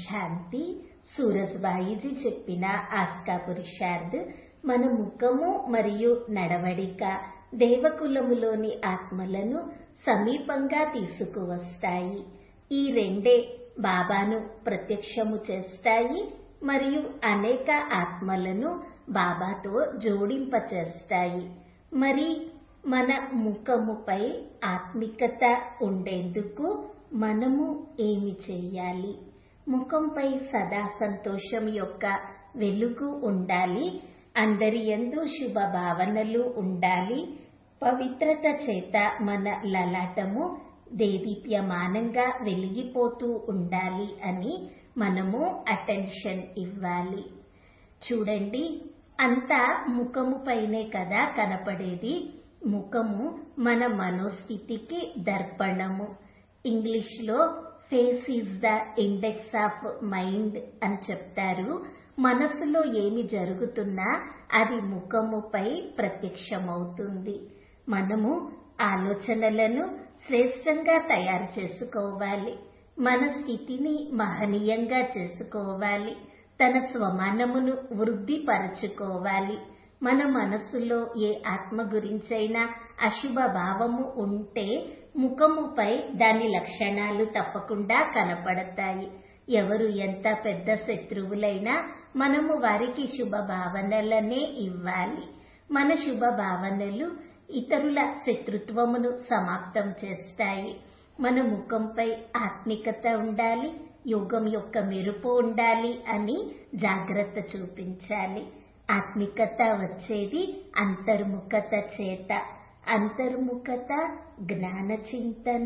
శాంతి సూరజ్బాయిజీ చెప్పిన ఆస్కా పురుషార్థ్ మన ముఖము మరియు నడవడిక దేవకులములోని ఆత్మలను సమీపంగా తీసుకువస్తాయి ఈ రెండే బాబాను ప్రత్యక్షము చేస్తాయి మరియు అనేక ఆత్మలను బాబాతో జోడింపచేస్తాయి మరి మన ముఖముపై ఆత్మికత ఉండేందుకు మనము ఏమి చేయాలి ముఖంపై సదా సంతోషం యొక్క వెలుగు ఉండాలి అందరి ఎందు శుభ భావనలు ఉండాలి పవిత్రత చేత మన లలాటము దేదీప్యమానంగా వెలిగిపోతూ ఉండాలి అని మనము అటెన్షన్ ఇవ్వాలి చూడండి అంతా ముఖము పైనే కదా కనపడేది ముఖము మన మనోస్థితికి దర్పణము ఇంగ్లీష్ లో face is the index of mind అని చెప్తారు మనసులో ఏమి జరుగుతున్నా అది ముఖముపై ప్రత్యక్షమవుతుంది మనము ఆలోచనలను శ్రేష్టంగా తయారు చేసుకోవాలి మన స్థితిని మహనీయంగా చేసుకోవాలి తన స్వమానమును వృద్ధిపరచుకోవాలి మన మనస్సులో ఏ ఆత్మ గురించైనా అశుభ భావము ఉంటే ముఖముపై దాని లక్షణాలు తప్పకుండా కనపడతాయి ఎవరు ఎంత పెద్ద శత్రువులైనా మనము వారికి శుభ భావనలనే ఇవ్వాలి మన శుభ భావనలు ఇతరుల శత్రుత్వమును సమాప్తం చేస్తాయి మన ముఖంపై ఆత్మికత ఉండాలి యోగం యొక్క మెరుపు ఉండాలి అని జాగ్రత్త చూపించాలి ఆత్మికత వచ్చేది అంతర్ముఖత చేత అంతర్ముఖత జ్ఞాన చింతన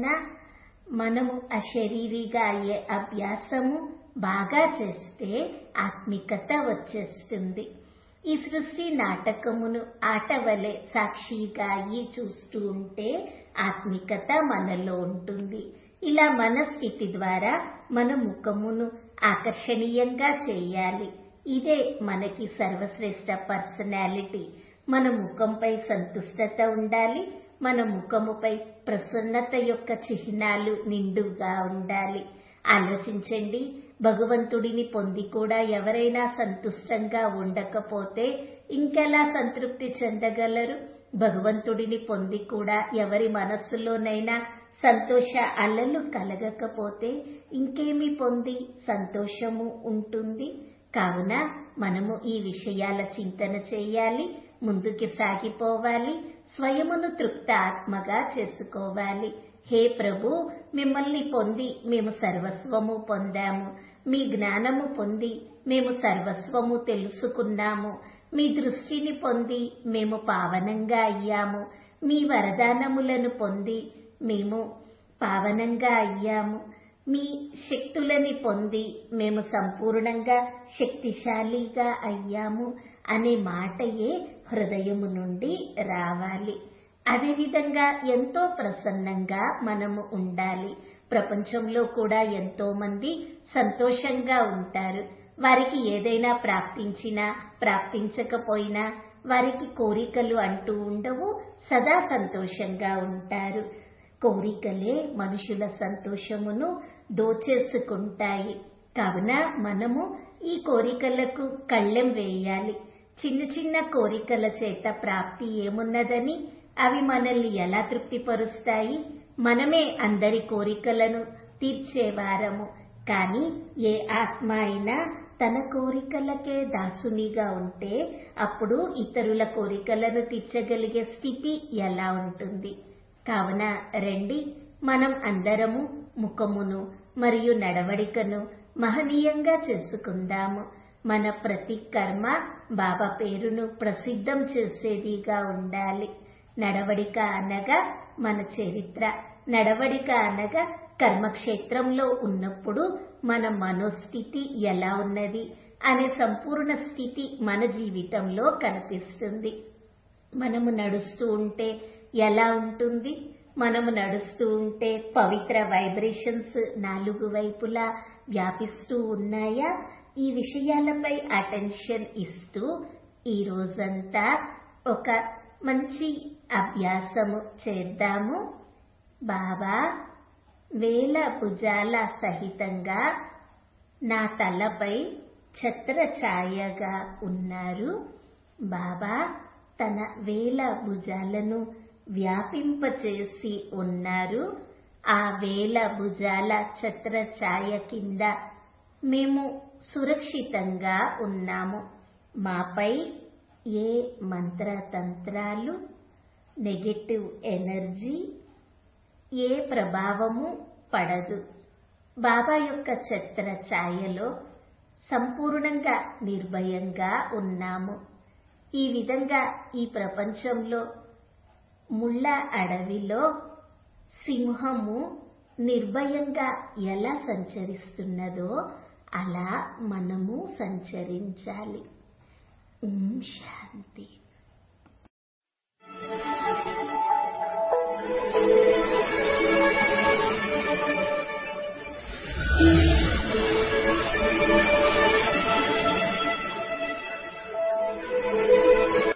మనము అశరీరిగా అయ్యే అభ్యాసము బాగా చేస్తే ఆత్మికత వచ్చేస్తుంది ఈ సృష్టి నాటకమును ఆట వలె సాక్షిగా అయ్యి చూస్తూ ఉంటే ఆత్మికత మనలో ఉంటుంది ఇలా మన స్థితి ద్వారా మన ముఖమును ఆకర్షణీయంగా చేయాలి ఇదే మనకి సర్వశ్రేష్ట పర్సనాలిటీ మన ముఖంపై సంతుష్టత ఉండాలి మన ముఖముపై ప్రసన్నత యొక్క చిహ్నాలు నిండుగా ఉండాలి ఆలోచించండి భగవంతుడిని పొంది కూడా ఎవరైనా సంతుష్టంగా ఉండకపోతే ఇంకెలా సంతృప్తి చెందగలరు భగవంతుడిని పొంది కూడా ఎవరి మనస్సులోనైనా సంతోష అలలు కలగకపోతే ఇంకేమి పొంది సంతోషము ఉంటుంది కావున మనము ఈ విషయాల చింతన చేయాలి ముందుకి సాగిపోవాలి స్వయమును తృప్త ఆత్మగా చేసుకోవాలి హే ప్రభు మిమ్మల్ని పొంది మేము సర్వస్వము పొందాము మీ జ్ఞానము పొంది మేము సర్వస్వము తెలుసుకున్నాము మీ దృష్టిని పొంది మేము పావనంగా అయ్యాము మీ వరదానములను పొంది మేము పావనంగా అయ్యాము మీ శక్తులని పొంది మేము సంపూర్ణంగా శక్తిశాలిగా అయ్యాము అనే మాటయే హృదయము నుండి రావాలి అదేవిధంగా ఎంతో ప్రసన్నంగా మనము ఉండాలి ప్రపంచంలో కూడా ఎంతో మంది సంతోషంగా ఉంటారు వారికి ఏదైనా ప్రాప్తించినా ప్రాప్తించకపోయినా వారికి కోరికలు అంటూ ఉండవు సదా సంతోషంగా ఉంటారు కోరికలే మనుషుల సంతోషమును దోచేసుకుంటాయి కావున మనము ఈ కోరికలకు కళ్ళెం వేయాలి చిన్న చిన్న కోరికల చేత ప్రాప్తి ఏమున్నదని అవి మనల్ని ఎలా తృప్తిపరుస్తాయి మనమే అందరి కోరికలను తీర్చేవారము కానీ ఏ ఆత్మ అయినా తన కోరికలకే దాసునిగా ఉంటే అప్పుడు ఇతరుల కోరికలను తీర్చగలిగే స్థితి ఎలా ఉంటుంది కావున రండి మనం అందరము ముఖమును మరియు నడవడికను మహనీయంగా చేసుకుందాము మన ప్రతి కర్మ బాబా పేరును ప్రసిద్ధం చేసేదిగా ఉండాలి నడవడిక అనగా మన చరిత్ర నడవడిక అనగా కర్మక్షేత్రంలో ఉన్నప్పుడు మన మనోస్థితి ఎలా ఉన్నది అనే సంపూర్ణ స్థితి మన జీవితంలో కనిపిస్తుంది మనము నడుస్తూ ఉంటే ఎలా ఉంటుంది మనము నడుస్తూ ఉంటే పవిత్ర వైబ్రేషన్స్ నాలుగు వైపులా వ్యాపిస్తూ ఉన్నాయా ఈ విషయాలపై అటెన్షన్ ఇస్తూ ఈ రోజంతా ఒక మంచి అభ్యాసము చేద్దాము బాబా వేల భుజాల సహితంగా నా తలపై ఛత్ర ఛాయగా ఉన్నారు బాబా తన వేల భుజాలను వ్యాపింపచేసి ఉన్నారు ఆ వేల భుజాల ఛత్ర ఛాయ కింద మేము సురక్షితంగా ఉన్నాము మాపై ఏ మంత్రతంత్రాలు నెగటివ్ ఎనర్జీ ఏ ప్రభావము పడదు బాబా యొక్క ఛత్ర ఛాయలో సంపూర్ణంగా నిర్భయంగా ఉన్నాము ఈ విధంగా ఈ ప్రపంచంలో ముళ్ళ అడవిలో సింహము నిర్భయంగా ఎలా సంచరిస్తున్నదో అలా మనము సంచరించాలి ఓం శాంతి